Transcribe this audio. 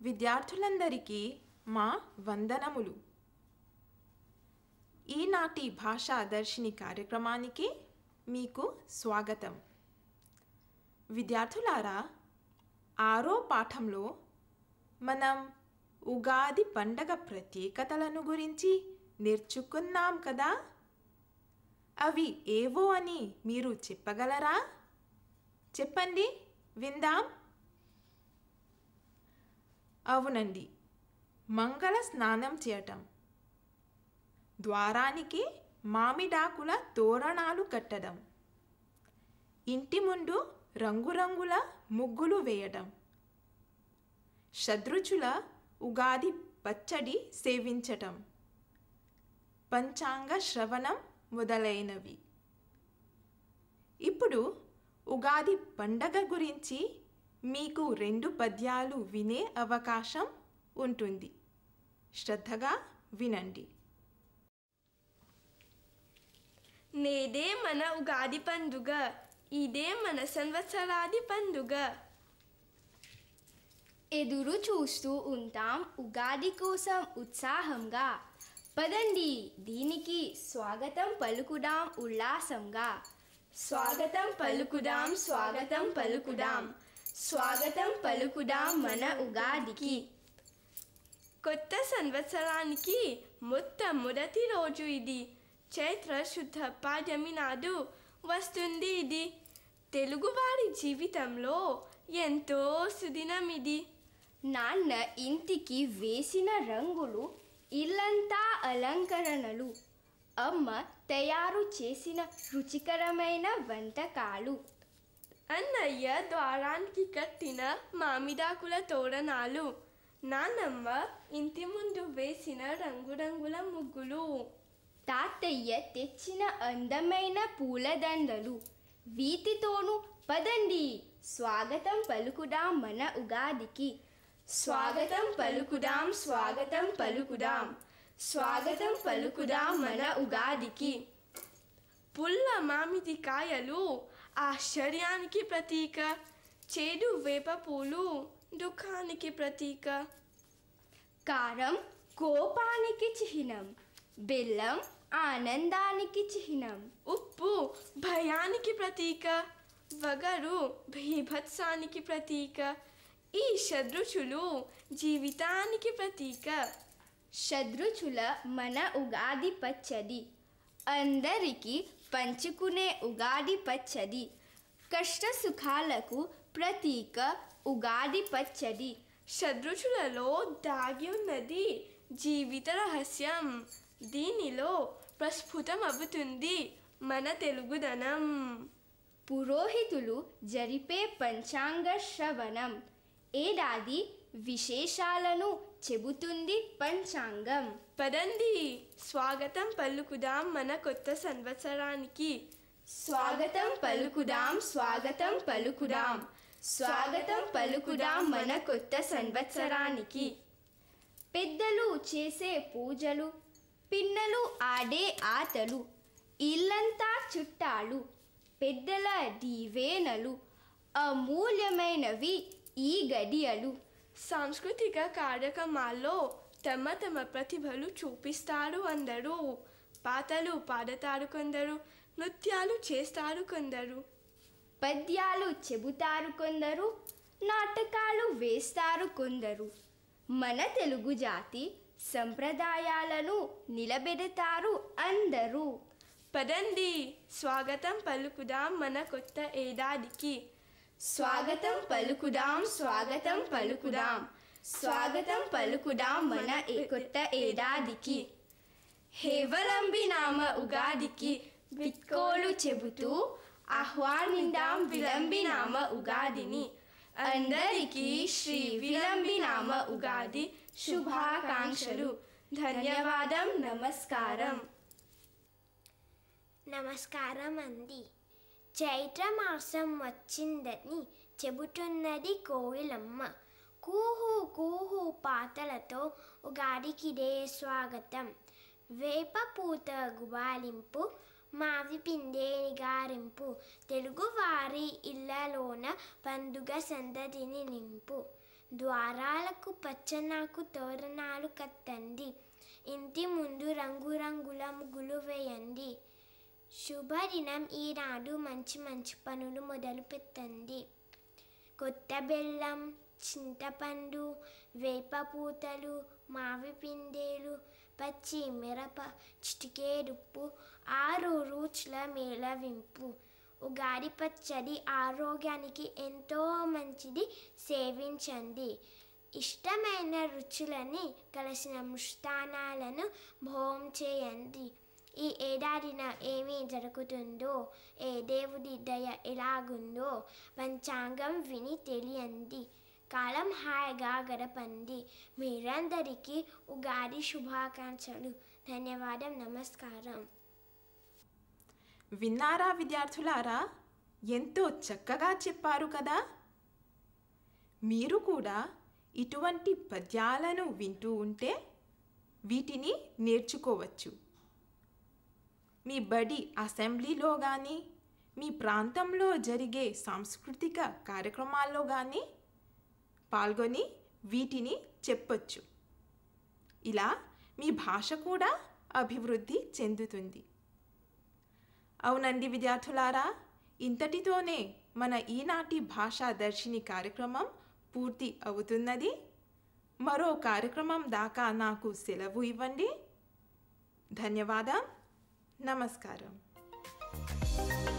విద్యార్థులందరికీ మా వందనములు ఈనాటి భాషా దర్శిని కార్యక్రమానికి మీకు స్వాగతం విద్యార్థులారా ఆరో పాఠంలో మనం ఉగాది పండగ ప్రత్యేకతలను గురించి నేర్చుకున్నాం కదా అవి ఏవో అని మీరు చెప్పగలరా చెప్పండి విందాం అవునండి మంగళ స్నానం చేయటం ద్వారానికి మామిడాకుల తోరణాలు కట్టడం ఇంటి ముందు రంగురంగుల ముగ్గులు వేయడం షడ్రుచుల ఉగాది పచ్చడి సేవించటం పంచాంగ శ్రవణం మొదలైనవి ఇప్పుడు ఉగాది పండగ గురించి మీకు రెండు పద్యాలు వినే అవకాశం ఉంటుంది శ్రద్ధగా వినండి నేడే మన ఉగాది పండుగ ఇదే మన సంవత్సరాది పండుగ ఎదురు చూస్తూ ఉంటాం ఉగాది కోసం ఉత్సాహంగా పదండి దీనికి స్వాగతం పలుకుదాం ఉల్లాసంగా స్వాగతం పలుకుదాం స్వాగతం పలుకుదాం స్వాగతం పలుకుదాం మన ఉగాదికి కొత్త సంవత్సరానికి మొట్టమొదటి రోజు ఇది చైత్ర శుద్ధ పాడ్యమి నాడు వస్తుంది ఇది తెలుగువారి జీవితంలో ఎంతో సుదినం ఇది నాన్న ఇంటికి వేసిన రంగులు ఇల్లంతా అలంకరణలు అమ్మ తయారు చేసిన రుచికరమైన వంటకాలు అన్నయ్య ద్వారానికి కట్టిన మామిడాకుల తోరణాలు నానమ్మ ఇంటి ముందు వేసిన రంగురంగుల ముగ్గులు తాతయ్య తెచ్చిన అందమైన పూలదండలు వీటితోనూ పదండి స్వాగతం పలుకుదాం మన ఉగాదికి స్వాగతం పలుకుదాం స్వాగతం పలుకుదాం స్వాగతం పలుకుదాం మన ఉగాదికి పుల్ల మామిడి కాయలు ఆశ్చర్యానికి ప్రతీక చేదు వేప పూలు దుఃఖానికి ప్రతీక కారం కోపానికి చిహ్నం బెల్లం ఆనందానికి చిహ్నం ఉప్పు భయానికి ప్రతీక వగరు భీభత్సానికి ప్రతీక ఈ షడ్రుచులు జీవితానికి ప్రతీక షడ్రుచుల మన ఉగాది పచ్చడి అందరికీ పంచుకునే ఉగాది పచ్చడి కష్ట సుఖాలకు ప్రతీక ఉగాది పచ్చడి షడ్రుచులలో దాగి ఉన్నది జీవిత రహస్యం దీనిలో ప్రస్ఫుటం అవుతుంది మన తెలుగుదనం పురోహితులు జరిపే పంచాంగ శ్రవణం ఏడాది విశేషాలను చెబుతుంది పంచాంగం పదండి స్వాగతం పలుకుదాం మన కొత్త సంవత్సరానికి స్వాగతం పలుకుదాం స్వాగతం పలుకుదాం స్వాగతం పలుకుదాం మన కొత్త సంవత్సరానికి పెద్దలు చేసే పూజలు పిన్నలు ఆడే ఆటలు ఇల్లంతా చుట్టాలు పెద్దల దీవెనలు అమూల్యమైనవి ఈ గడియలు సాంస్కృతిక కార్యక్రమాల్లో తమ తమ ప్రతిభలు చూపిస్తారు అందరూ పాటలు పాడతారు కొందరు నృత్యాలు చేస్తారు కొందరు పద్యాలు చెబుతారు కొందరు నాటకాలు వేస్తారు కొందరు మన తెలుగు జాతి సంప్రదాయాలను నిలబెడతారు అందరూ పదండి స్వాగతం పలుకుదాం మన కొత్త ఏడాదికి స్వాగతం పలుకుదాం స్వాగతం పలుకుదాం స్వాగతం పలుకుదాం మన ఏ- కొత్త ఏడాదికి హేవలంబి నామ ఉగాదికి విత్కోలు చెబుతూ ఆహ్వానిందాం విలంబి నామ ఉగాదిని అందరికీ శ్రీ విలంబి నామ ఉగాది శుభాకాంక్షలు ధన్యవాదం నమస్కారం నమస్కారం అండి చైత్రమాసం వచ్చిందని చెబుతున్నది కోయిలమ్మ కూహు కూహు పాటలతో ఉగాదికిదే స్వాగతం వేప పూత గుబాలింపు మావి పిండే నిగారింపు తెలుగువారి ఇళ్లలోన పండుగ సందడిని నింపు ద్వారాలకు పచ్చనాకు తోరణాలు కట్టండి ఇంటి ముందు రంగురంగుల ముగ్గులు వేయండి శుభదినం ఈనాడు మంచి మంచి పనులు మొదలు పెట్టండి కొత్త బెల్లం చింతపండు వేప పూతలు మావి పిండేలు పచ్చి మిరప చిటికేడుప్పు ఆరు రుచుల మేళవింపు ఉగాది పచ్చడి ఆరోగ్యానికి ఎంతో మంచిది సేవించండి ఇష్టమైన రుచులని కలిసిన మృష్టానాలను భోం చేయండి ఈ ఏడాదిన ఏమి జరుగుతుందో ఏ దేవుడి దయ ఎలాగుందో పంచాంగం విని తెలియండి కాలం హాయిగా గడపండి మీరందరికీ ఉగాది శుభాకాంక్షలు ధన్యవాదం నమస్కారం విన్నారా విద్యార్థులారా ఎంతో చక్కగా చెప్పారు కదా మీరు కూడా ఇటువంటి పద్యాలను వింటూ ఉంటే వీటిని నేర్చుకోవచ్చు మీ బడి అసెంబ్లీలో కానీ మీ ప్రాంతంలో జరిగే సాంస్కృతిక కార్యక్రమాల్లో కానీ పాల్గొని వీటిని చెప్పొచ్చు ఇలా మీ భాష కూడా అభివృద్ధి చెందుతుంది అవునండి విద్యార్థులారా ఇంతటితోనే మన ఈనాటి భాషా దర్శిని కార్యక్రమం పూర్తి అవుతున్నది మరో కార్యక్రమం దాకా నాకు సెలవు ఇవ్వండి ధన్యవాదం నమస్కారం